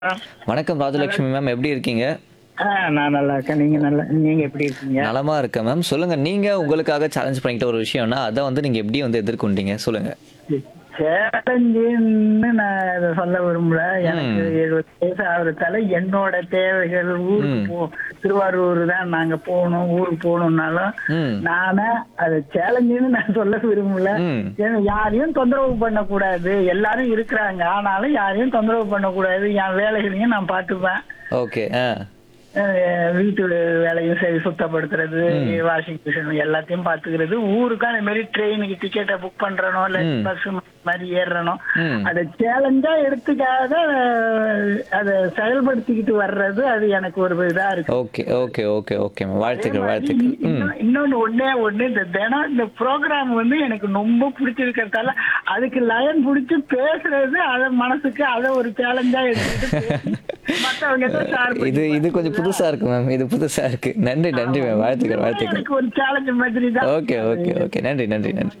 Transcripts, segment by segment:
வணக்கம் ராஜலட்சுமி மேம் எப்படி இருக்கீங்க ஆ, நான் நல்லா இருக்கேன் நீங்க நல்லா நீங்க எப்படி இருக்கீங்க நலமா இருக்கேன் மேம் சொல்லுங்க நீங்க உங்களுக்காக சேலஞ்ச் பண்ணிக்கிட்ட ஒரு விஷயம்னா அதை வந்து நீங்க எப்படி வந்து எதிர்கொண்டீங்க சொல்லுங்க சேலஞ்சுன்னு நான் இதை சொல்ல விரும்பல எனக்கு எழுபது வயசு ஆகுறதால என்னோட தேவைகள் ஊருக்கு போ திருவாரூர் தான் நாங்க போகணும் ஊருக்கு போகணும்னாலும் ம் நானே அது சேலஞ்சுன்னு நான் சொல்ல விரும்பல ம் ஏன்னா யாரையும் தொந்தரவு பண்ணக்கூடாது எல்லாரும் இருக்கிறாங்க ஆனாலும் யாரையும் தொந்தரவு பண்ணக்கூடாது என் வேலைகளையும் நான் பார்த்துப்பேன் ஓகே ஆ அஹ் வீட்டு வேலையும் சரி சுத்தப்படுத்துறது வாஷிங் மிஷின் எல்லாத்தையும் பாத்துக்கிறது ஊருக்கு அந்த மாதிரி ட்ரெயினுக்கு டிக்கெட்டை புக் பண்றனோ இல்ல ம். பஸ் மாதிரி ஏறுறனோ ம் அதை சேலஞ்சா எடுத்துக்காத அஹ், அதை செயல்படுத்திக்கிட்டு வர்றது அது எனக்கு ஒரு இதா இருக்கு okay okay okay okay ma'am வாழ்த்துக்கள் வாழ்த்துக்கள் ம் இன்னொன்னு- இன்னொன்னு ஒண்ணே ஒண்ணு இந்த தினம் இந்த ப்ரோக்ராம் வந்து எனக்கு ரொம்ப பிடிச்சிருக்கிறதால அதுக்கு லயன் பிடிச்சி பேசுறது அத மனசுக்கு அதை ஒரு சேலஞ்சா எடுத்துக்கிட்டு பேசி மத்தவங்க எல்லாம் share பண்ணி இது இது கொஞ்சம் புதுசா இருக்கு மேம் இது புதுசா இருக்கு நன்றி நன்றி மேம் வாழ்த்துக்கள் வாழ்த்துக்கள் எனக்கு ஒரு சேலஞ்ச் மாதிரி தான் ஓகே ஓகே ஓகே நன்றி நன்றி நன்றி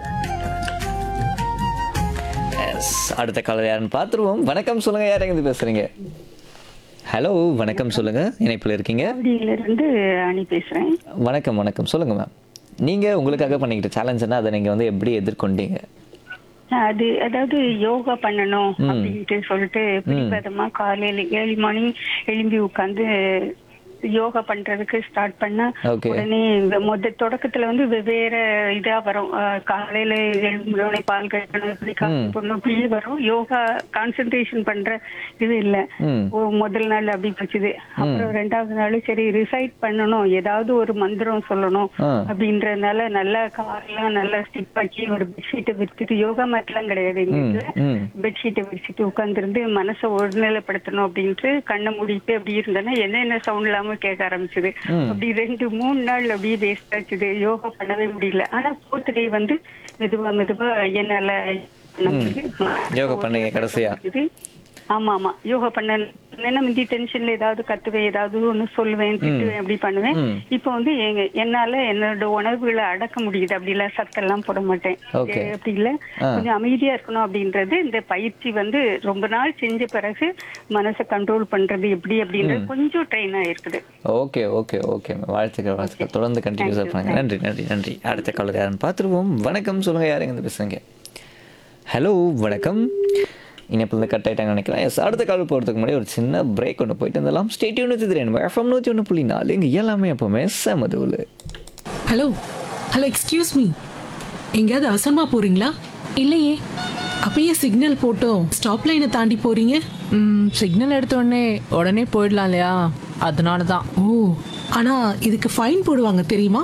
எஸ் அடுத்த காலர் யாருன்னு பார்த்துருவோம் வணக்கம் சொல்லுங்க யார் எங்க பேசுறீங்க ஹலோ வணக்கம் சொல்லுங்க இணைப்பில் இருக்கீங்க இருந்து அணி பேசுறேன் வணக்கம் வணக்கம் சொல்லுங்க மேம் நீங்க உங்களுக்காக பண்ணிக்கிட்ட சேலஞ்சுன்னா அதை நீங்க வந்து எப்படி எதிர்கொண்டீங்க அது அதாவது யோகா பண்ணணும் அப்படின்ட்டு சொல்லிட்டு பிடிவாதமா காலையில ஏழு மணி எழும்பி உட்காந்து யோகா பண்றதுக்கு ஸ்டார்ட் பண்ண Okay. உடனே இந்த மொத தொடக்கத்துல வந்து வெவ்வேறு இதா வரும் அஹ் காலையில எழும்பி பால் கட்டணும் இப்படி காஃபி போடணும் இப்படியே வரும் யோகா கான்சென்ட்ரேஷன் பண்ற இது இல்ல ம் ஓ, முதல் நாள் அப்படி போச்சுது அப்புறம் ரெண்டாவது நாள் சரி ரிசைட் பண்ணணும் ஏதாவது ஒரு மந்திரம் சொல்லணும் ஆ. அப்படின்றதுனால நல்லா காரெல்லாம் நல்லா ஸ்டிக் ஆக்கி ஒரு பெட்ஷீட்டை விரிச்சிட்டு யோகா மேட்லாம் கிடையாது எங்க ம் வீட்டுல ம் பெட்ஷீட்டை விரிச்சிட்டு உட்காந்துருந்து மனசை ஒருநிலைப்படுத்தணும் அப்படின்ட்டு கண்ணை மூடிட்டு அப்படி இருந்தேன்னா என்னென்ன சவுண்ட் இல்லாம கேட்க ஆரம்பிச்சது அப்படி ரெண்டு மூணு நாள் அப்படியே வேஸ்ட் ஆச்சுது யோகா பண்ணவே முடியல ஆனா ஃபோர்த் டே வந்து மெதுவா மெதுவா என்னால பண்ண முடியுது. யோகா பண்ணீங்க கடைசியா இது ஆமா ஆமா யோகா பண்ண என்ன முந்தி டென்ஷன்ல ஏதாவது கத்துவேன் ஏதாவது ஒண்ணு சொல்லுவேன் திட்டுவேன் அப்படி பண்ணுவேன் ம். இப்போ வந்து எங்க என்னால என்னோட உணர்வுகளை அடக்க முடியுது அப்படி இல்ல சத்தெல்லாம் போட மாட்டேன் Okay. ஏ, அப்படி இல்ல ஆ. கொஞ்சம் அமைதியா இருக்கணும் அப்படின்றது இந்த பயிற்சி வந்து ரொம்ப நாள் செஞ்ச பிறகு மனசை கண்ட்ரோல் பண்றது எப்படி அப்படின்றது கொஞ்சம் ட்ரெயின் ஆயிருக்குது ஓகே ஓகே ஓகே மேம் வாழ்த்துக்கள் வாழ்த்துக்கள் தொடர்ந்து கண்டினியூஸாக பண்ணுங்க நன்றி நன்றி நன்றி அடுத்த காலர் யாருன்னு பார்த்துருவோம் வணக்கம் சொல்லுங்க யார் எங்க பேசுறீங்க ஹலோ வணக்கம் இணைப்பில் இருந்து கட் ஆகிட்டாங்க நினைக்கிறேன் எஸ் அடுத்த கால் போகிறதுக்கு முன்னாடி ஒரு சின்ன பிரேக் ஒன்று போயிட்டு இருந்தலாம் ஸ்டேட்யூன் தெரியும் எஃப்எம் நூற்றி ஒன்று புள்ளி நாலு இங்கே எல்லாமே எப்போவுமே செமதுவில் ஹலோ ஹலோ எக்ஸ்கியூஸ் மீ எங்கேயாவது அவசரமா போறீங்களா இல்லையே அப்பயே சிக்னல் போட்டோம் ஸ்டாப் லைனை தாண்டி போறீங்க ம் சிக்னல் எடுத்த உடனே உடனே போயிடலாம் இல்லையா அதனால தான் ஓ ஆனா இதுக்கு ஃபைன் போடுவாங்க தெரியுமா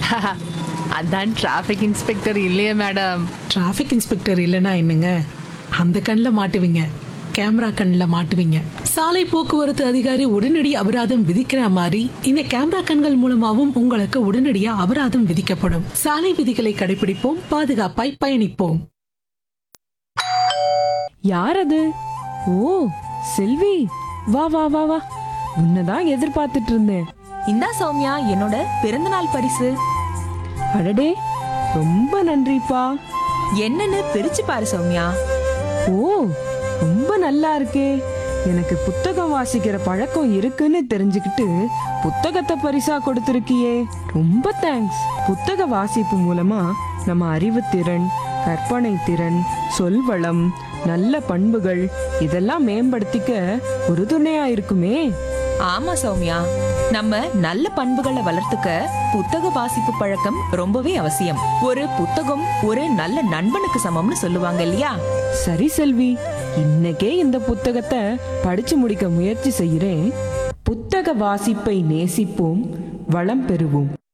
அதான் டிராஃபிக் இன்ஸ்பெக்டர் இல்லையே மேடம் டிராஃபிக் இன்ஸ்பெக்டர் இல்லைன்னா என்னங்க அந்த கண்ணில் மாட்டுவீங்க கேமரா கண்ணில் மாட்டுவீங்க சாலை போக்குவரத்து அதிகாரி உடனடி அபராதம் விதிக்கிற மாதிரி இந்த கேமரா கண்கள் மூலமாவும் உங்களுக்கு உடனடியா அபராதம் விதிக்கப்படும் சாலை விதிகளை கடைபிடிப்போம் பாதுகாப்பாய் பயணிப்போம் யார் அது ஓ செல்வி வா வா வா வா உன்னதான் எதிர்பார்த்துட்டு இருந்தேன் இந்தா சௌமியா என்னோட பிறந்தநாள் பரிசு அடடே ரொம்ப நன்றிப்பா என்னன்னு பிரிச்சு பாரு சௌமியா ஓ ரொம்ப நல்லா இருக்கே எனக்கு புத்தகம் வாசிக்கிற பழக்கம் இருக்குன்னு தெரிஞ்சுக்கிட்டு புத்தகத்தை பரிசா கொடுத்திருக்கியே ரொம்ப தேங்க்ஸ் புத்தக வாசிப்பு மூலமா நம்ம அறிவுத்திறன் கற்பனை திறன் சொல்வளம் நல்ல பண்புகள் இதெல்லாம் மேம்படுத்திக்க ஒரு துணையா இருக்குமே ஆமா சௌமியா நம்ம நல்ல பண்புகளை வளர்த்துக்க புத்தக வாசிப்பு பழக்கம் ரொம்பவே அவசியம் ஒரு புத்தகம் ஒரு நல்ல நண்பனுக்கு சமம்னு சொல்லுவாங்க இல்லையா சரி செல்வி இன்னைக்கே இந்த புத்தகத்தை படிச்சு முடிக்க முயற்சி செய்கிறேன் புத்தக வாசிப்பை நேசிப்போம் வளம் பெறுவோம்